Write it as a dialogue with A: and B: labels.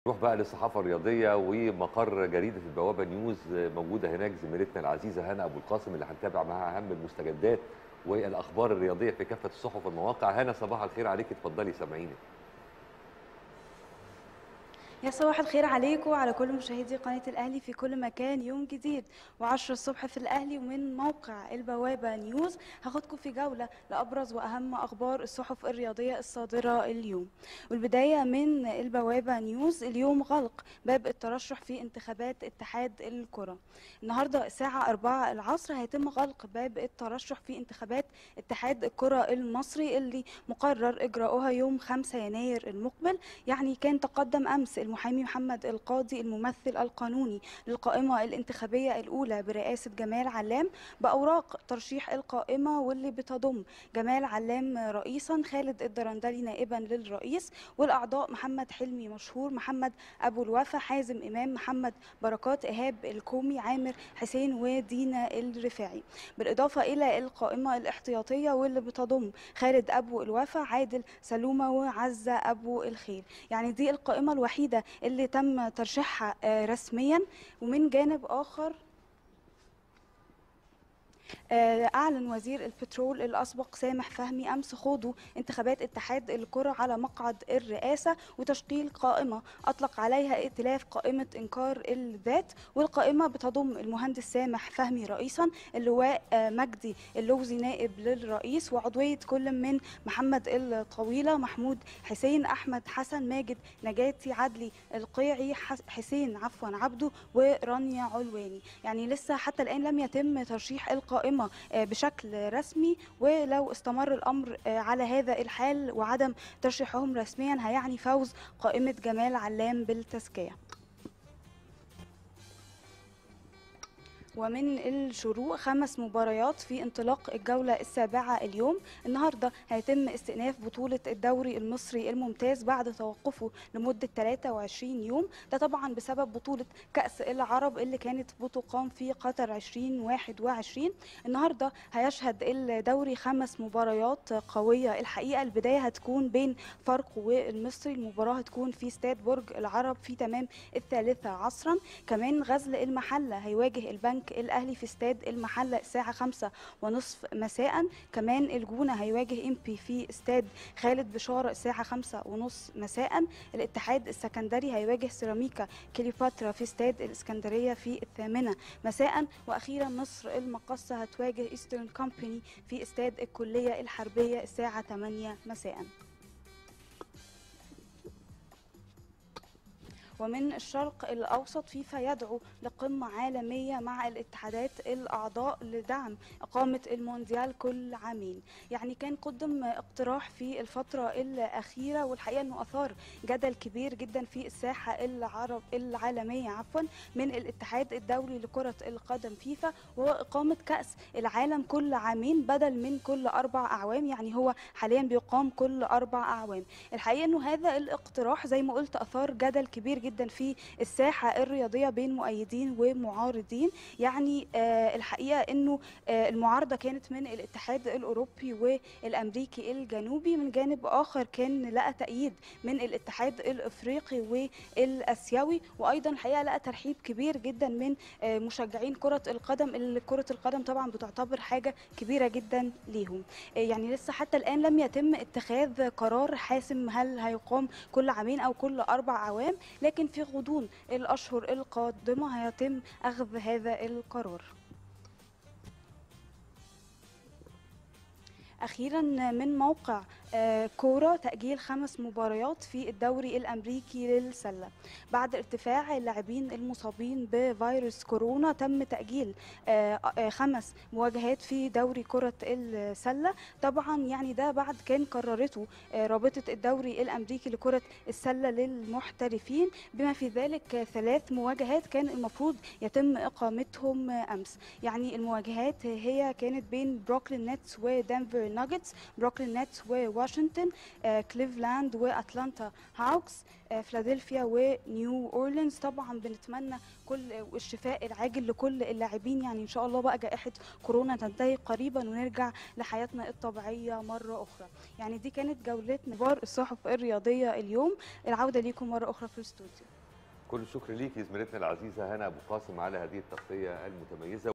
A: نروح بقى للصحافه الرياضيه ومقر جريده البوابه نيوز موجوده هناك زميلتنا العزيزه هنا ابو القاسم اللي هنتابع معاها اهم المستجدات والاخبار الرياضيه في كافه الصحف والمواقع هنا صباح الخير عليك اتفضلي سامعينك
B: يا صباح الخير عليكم وعلى كل مشاهدي قناة الأهلي في كل مكان يوم جديد و10 الصبح في الأهلي ومن موقع البوابة نيوز هاخدكم في جولة لأبرز وأهم أخبار الصحف الرياضية الصادرة اليوم والبداية من البوابة نيوز اليوم غلق باب الترشح في انتخابات اتحاد الكرة النهاردة الساعة 4 العصر هيتم غلق باب الترشح في انتخابات اتحاد الكرة المصري اللي مقرر إجراؤها يوم 5 يناير المقبل يعني كان تقدم أمس المحامي محمد القاضي الممثل القانوني للقائمة الانتخابية الأولى برئاسة جمال علام بأوراق ترشيح القائمة واللي بتضم جمال علام رئيسا خالد الدرندلي نائبا للرئيس والأعضاء محمد حلمي مشهور محمد أبو الوفا حازم إمام محمد بركات إيهاب الكومي عامر حسين ودينا الرفاعي بالإضافة إلى القائمة الاحتياطية واللي بتضم خالد أبو الوفا عادل سلومة وعزة أبو الخير يعني دي القائمة الوحيدة اللي تم ترشيحها آه، رسميا ومن جانب آخر آه، أعلن وزير البترول الأسبق سامح فهمي أمس خوضه انتخابات اتحاد الكرة على مقعد الرئاسة وتشكيل قائمة أطلق عليها ائتلاف قائمة إنكار الذات والقائمة بتضم المهندس سامح فهمي رئيسا اللواء آه، مجدي اللوزي نائب للرئيس وعضوية كل من محمد الطويلة محمود حسين أحمد حسن ماجد نجاتي عدلي القيعي حس- حسين عفوا عبده ورانيا علواني يعني لسه حتى الآن لم يتم ترشيح القائمة آه، بشكل رسمي ولو استمر الأمر آه، على هذا الحال وعدم ترشيحهم رسميا هيعني فوز قائمة جمال علام بالتزكية ومن الشروق خمس مباريات في انطلاق الجولة السابعة اليوم النهاردة هيتم استئناف بطولة الدوري المصري الممتاز بعد توقفه لمدة 23 يوم ده طبعا بسبب بطولة كأس العرب اللي كانت بتقام في قطر 2021 النهاردة هيشهد الدوري خمس مباريات قوية الحقيقة البداية هتكون بين فاركو والمصري المباراة هتكون في استاد برج العرب في تمام الثالثة عصرا كمان غزل المحلة هيواجه البنك الأهلي في استاد المحلة الساعة خمسة ونصف مساء كمان الجونة هيواجه إمبي في استاد خالد بشارة الساعة خمسة ونص مساء الاتحاد السكندري هيواجه سيراميكا كليوباترا في استاد الإسكندرية في الثامنة مساء وأخيرا مصر المقصة هتواجه إيسترن كومباني في استاد الكلية الحربية الساعة 8 مساء ومن الشرق الأوسط فيفا يدعو لقمة عالمية مع الاتحادات الأعضاء لدعم إقامة المونديال كل عامين يعني كان قدم اقتراح في الفترة الأخيرة والحقيقة أنه أثار جدل كبير جدا في الساحة العرب العالمية عفوا من الاتحاد الدولي لكرة القدم فيفا وهو إقامة كأس العالم كل عامين بدل من كل أربع أعوام يعني هو حاليا بيقام كل أربع أعوام الحقيقة أنه هذا الاقتراح زي ما قلت أثار جدل كبير جدا في الساحة الرياضية بين مؤيدين ومعارضين يعني آه الحقيقة أنه آه المعارضة كانت من الاتحاد الأوروبي والأمريكي الجنوبي من جانب آخر كان لقى تأييد من الاتحاد الأفريقي والآسيوي وأيضا الحقيقة لقى ترحيب كبير جدا من آه مشجعين كرة القدم اللي كرة القدم طبعا بتعتبر حاجة كبيرة جدا ليهم آه يعني لسه حتى الآن لم يتم اتخاذ قرار حاسم هل هيقام كل عامين أو كل أربع أعوام لكن في غضون الأشهر القادمة هيتم أخذ هذا القرار أخيرا من موقع آه، كورة تأجيل خمس مباريات في الدوري الأمريكي للسلة بعد ارتفاع اللاعبين المصابين بفيروس كورونا تم تأجيل آه، آه، خمس مواجهات في دوري كرة السلة طبعا يعني ده بعد كان قررته آه، رابطة الدوري الأمريكي لكرة السلة للمحترفين بما في ذلك آه، ثلاث مواجهات كان المفروض يتم إقامتهم آه، أمس يعني المواجهات هي كانت بين بروكلين نتس ودنفر ناجتس بروكلين نتس وواشنطن آه، كليفلاند واتلانتا هاوكس آه، فيلادلفيا ونيو اورلينز طبعا بنتمنى كل الشفاء العاجل لكل اللاعبين يعني ان شاء الله بقى جائحه كورونا تنتهي قريبا ونرجع لحياتنا الطبيعيه مره اخرى يعني دي كانت جولتنا كبار الصحف الرياضيه اليوم العوده ليكم مره اخرى في الاستوديو
A: كل الشكر ليكي زميلتنا العزيزه هنا ابو قاسم على هذه التغطيه المتميزه